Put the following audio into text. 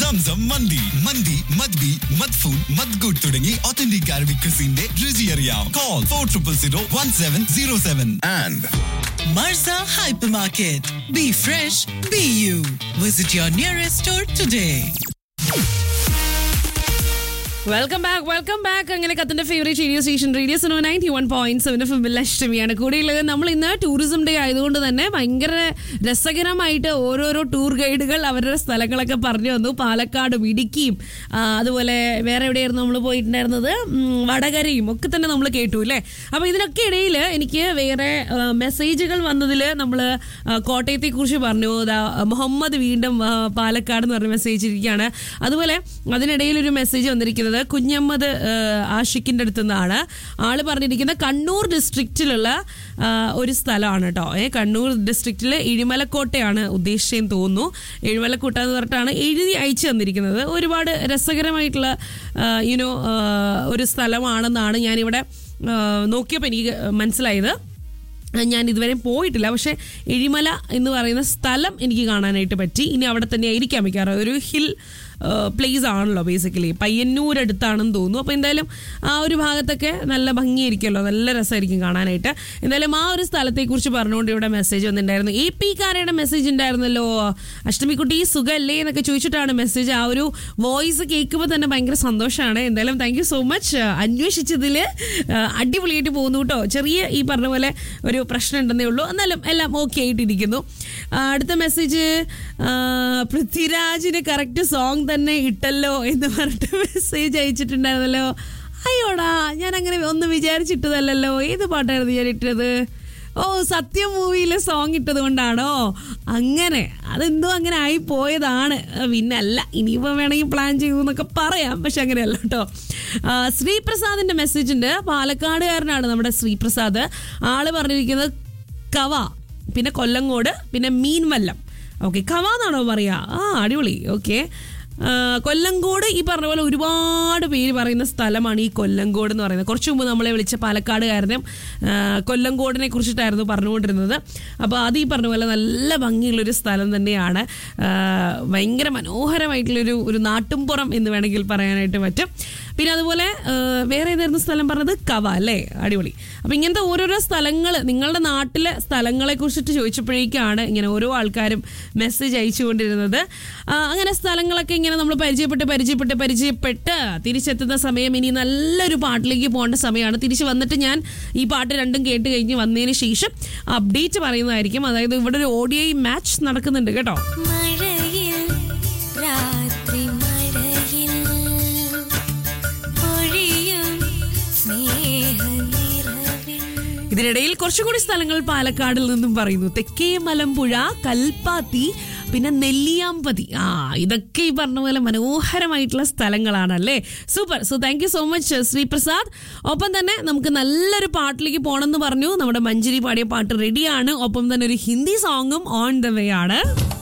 Zamzam മന്തി മന്തി മദ്ബി മദ്ഫൂൺ മദ്ഗുഡ് തുടങ്ങി authentic Arabic ക്രിസിന്റെ രുചി അറിയാം call four triple zero one seven zero seven And Marza Hypermarket. Be fresh, be you. Visit your nearest store today. Welcome back welcome back അങ്ങനെ കത്തിന്റെ favourite radio station radio സനോ ninety one point seven F ലക്ഷ്മിയാണ് കൂടെയുള്ളത് നമ്മൾ ഇന്ന് tourism day ആയതുകൊണ്ട് തന്നെ ഭയങ്കര രസകരമായിട്ട് ഓരോരോ ടൂർ ഗൈഡുകൾ അവരുടെ സ്ഥലങ്ങളൊക്കെ പറഞ്ഞു വന്നു പാലക്കാടും ഇടുക്കിയും ആ, അതുപോലെ വേറെ എവിടെയായിരുന്നു നമ്മൾ പോയിട്ടുണ്ടായിരുന്നത് ഉം, വടകരയും ഒക്കെ തന്നെ നമ്മൾ കേട്ടു അല്ലേ അപ്പൊ ഇതിനൊക്കെ ഇടയിൽ എനിക്ക് വേറെ ആ, മെസ്സേജുകൾ വന്നതിൽ നമ്മൾ കോട്ടയത്തെ കുറിച്ച് പറഞ്ഞു ദാ, മുഹമ്മദ് വീണ്ടും ആ, പാലക്കാട് എന്ന് പറഞ്ഞ മെസ്സേജ് ഇരിക്കുകയാണ് അതുപോലെ അതിനിടയിൽ ഒരു മെസ്സേജ് വന്നിരിക്കുന്നത് കുഞ്ഞമ്മദ് ആ, ആഷിക്കിന്റെ അടുത്ത് നിന്നാണ് ആള് പറഞ്ഞിരിക്കുന്നത് കണ്ണൂർ ഡിസ്ട്രിക്റ്റിലുള്ള ആ, ഒരു സ്ഥലമാണ് കേട്ടോ ഏ കണ്ണൂർ ഡിസ്ട്രിക്റ്റിലെ എഴിമലക്കോട്ടയാണ് ഉദ്ദേശിച്ചതെന്ന് തോന്നുന്നു എഴിമലക്കോട്ട എന്ന് പറഞ്ഞിട്ടാണ് എഴുതി അയച്ചു തന്നിരിക്കുന്നത് ഒരുപാട് രസകരമായിട്ടുള്ള യുനോ ഒരു സ്ഥലമാണെന്നാണ് ഞാനിവിടെ ആ, നോക്കിയപ്പോൾ എനിക്ക് മനസ്സിലായത് ഞാൻ ഇതുവരെ പോയിട്ടില്ല പക്ഷേ എഴിമല എന്ന് പറയുന്ന സ്ഥലം എനിക്ക് കാണാനായിട്ട് പറ്റി ഇനി അവിടെ തന്നെ ആയിരിക്കാം മിക്കവാറും ഒരു ഹിൽ പ്ലേസ് ആണല്ലോ ബേസിക്കലി പയ്യന്നൂർ അടുത്താണെന്ന് തോന്നുന്നു അപ്പോൾ എന്തായാലും ആ ഒരു ഭാഗത്തൊക്കെ നല്ല ഭംഗിയായിരിക്കുമല്ലോ നല്ല രസമായിരിക്കും കാണാനായിട്ട് എന്തായാലും ആ ഒരു സ്ഥലത്തെക്കുറിച്ച് പറഞ്ഞുകൊണ്ട് ഇവിടെ മെസ്സേജ് വന്നിട്ടുണ്ടായിരുന്നു എ പി കാരയുടെ മെസ്സേജ് ഉണ്ടായിരുന്നല്ലോ അഷ്ടമിക്കുട്ടി സുഖല്ലേ എന്നൊക്കെ ചോദിച്ചിട്ടാണ് മെസ്സേജ് ആ ഒരു വോയിസ് കേൾക്കുമ്പോൾ തന്നെ ഭയങ്കര സന്തോഷമാണ് എന്തായാലും താങ്ക് യു സോ മച്ച് അന്വേഷിച്ചതിൽ അടിപൊളിയായിട്ട് പോകുന്നു കേട്ടോ ചെറിയ ഈ പറഞ്ഞ പോലെ ഒരു പ്രശ്നം ഉണ്ടെന്നേ ഉള്ളൂ എന്നാലും എല്ലാം ഓക്കെ ആയിട്ടിരിക്കുന്നു ആ, അടുത്ത മെസ്സേജ് പൃഥ്വിരാജിന് കറക്റ്റ് സോങ് തന്നെ ഇട്ടല്ലോ എന്ന് പറഞ്ഞിട്ട് മെസ്സേജ് അയച്ചിട്ടുണ്ടായിരുന്നല്ലോ അയ്യോടാ ഞാൻ അങ്ങനെ ഒന്നും വിചാരിച്ചിട്ടതല്ലല്ലോ ഏത് പാട്ടായിരുന്നു ഞാൻ ഇട്ടത് ഓ സത്യം മൂവിയിലെ സോങ് ഇട്ടത് കൊണ്ടാണോ അങ്ങനെ അതെന്തോ അങ്ങനെ ആയി പോയതാണ് ആ, പിന്നെ അല്ല ഇനിയിപ്പോൾ വേണമെങ്കിൽ പ്ലാൻ ചെയ്തു എന്നൊക്കെ പറയാം പക്ഷെ അങ്ങനെയല്ല കേട്ടോ ആ, ശ്രീപ്രസാദിന്റെ മെസ്സേജ് ഉണ്ട് പാലക്കാടുകാരനാണ് നമ്മുടെ ശ്രീപ്രസാദ് ആള് പറഞ്ഞിരിക്കുന്നത് കവ പിന്നെ കൊല്ലങ്കോട് പിന്നെ മീൻവല്ലം ഓക്കെ കവ എന്നാണോ പറയാ ആ അടിപൊളി ഓക്കെ കൊല്ലങ്കോട് ഈ പറഞ്ഞ പോലെ ഒരുപാട് പേര് പറയുന്ന സ്ഥലമാണ് ഈ കൊല്ലങ്കോട് എന്ന് പറയുന്നത് കുറച്ച് മുമ്പ് നമ്മളെ വിളിച്ച പാലക്കാടുകാരനും ആ, കൊല്ലങ്കോടിനെ കുറിച്ചിട്ടായിരുന്നു പറഞ്ഞുകൊണ്ടിരുന്നത് അപ്പോൾ അത് ഈ പറഞ്ഞ പോലെ നല്ല ഭംഗിയുള്ളൊരു സ്ഥലം തന്നെയാണ് ആ, ഭയങ്കര മനോഹരമായിട്ടുള്ളൊരു ഒരു നാട്ടുംപുറം എന്ന് വേണമെങ്കിൽ പറയാനായിട്ട് പറ്റും പിന്നെ അതുപോലെ ആ, വേറെ ഏതായിരുന്നു സ്ഥലം പറഞ്ഞത് കവ അല്ലേ അടിപൊളി അപ്പം ഇങ്ങനത്തെ ഓരോരോ സ്ഥലങ്ങൾ നിങ്ങളുടെ നാട്ടിലെ സ്ഥലങ്ങളെ കുറിച്ചിട്ട് ചോദിച്ചപ്പോഴേക്കാണ് ഇങ്ങനെ ഓരോ ആൾക്കാരും മെസ്സേജ് അയച്ചുകൊണ്ടിരുന്നത് ആ, അങ്ങനെ സ്ഥലങ്ങളൊക്കെ ഇങ്ങനെ നമ്മൾ പരിചയപ്പെട്ട് പരിചയപ്പെട്ട് പരിചയപ്പെട്ട് തിരിച്ചെത്തുന്ന സമയം ഇനി നല്ലൊരു പാട്ടിലേക്ക് പോകേണ്ട സമയമാണ് തിരിച്ച് വന്നിട്ട് ഞാൻ ഈ പാട്ട് രണ്ടും കേട്ട് കഴിഞ്ഞ് വന്നതിന് ശേഷം അപ്ഡേറ്റ് പറയുന്നതായിരിക്കും അതായത് ഇവിടെ ഒരു ഓഡിയോ മാച്ച് നടക്കുന്നുണ്ട് കേട്ടോ മഴയിൽ രാത്രി മഴയിൽ പൊഴിയും സ്നേഹനിറവിൽ ഇതിനിടയിൽ കുറച്ചുകൂടി സ്ഥലങ്ങൾ പാലക്കാടിൽ നിന്നും പറയുന്നു തെക്കേ മലമ്പുഴ കൽപ്പാത്തി പിന്നെ നെല്ലിയാമ്പതി ആ ഇതൊക്കെ ഈ പറഞ്ഞ പോലെ മനോഹരമായിട്ടുള്ള സ്ഥലങ്ങളാണല്ലേ super so thank you so much Sreeprasad ഒപ്പം തന്നെ നമുക്ക് നല്ലൊരു പാട്ടിലേക്ക് പോകണമെന്ന് പറഞ്ഞു നമ്മുടെ മഞ്ജരി പാടിയ പാട്ട് റെഡിയാണ് ഒപ്പം തന്നെ ഒരു ഹിന്ദി സോങ്ങും ഓൺ ദ വേ ആണ്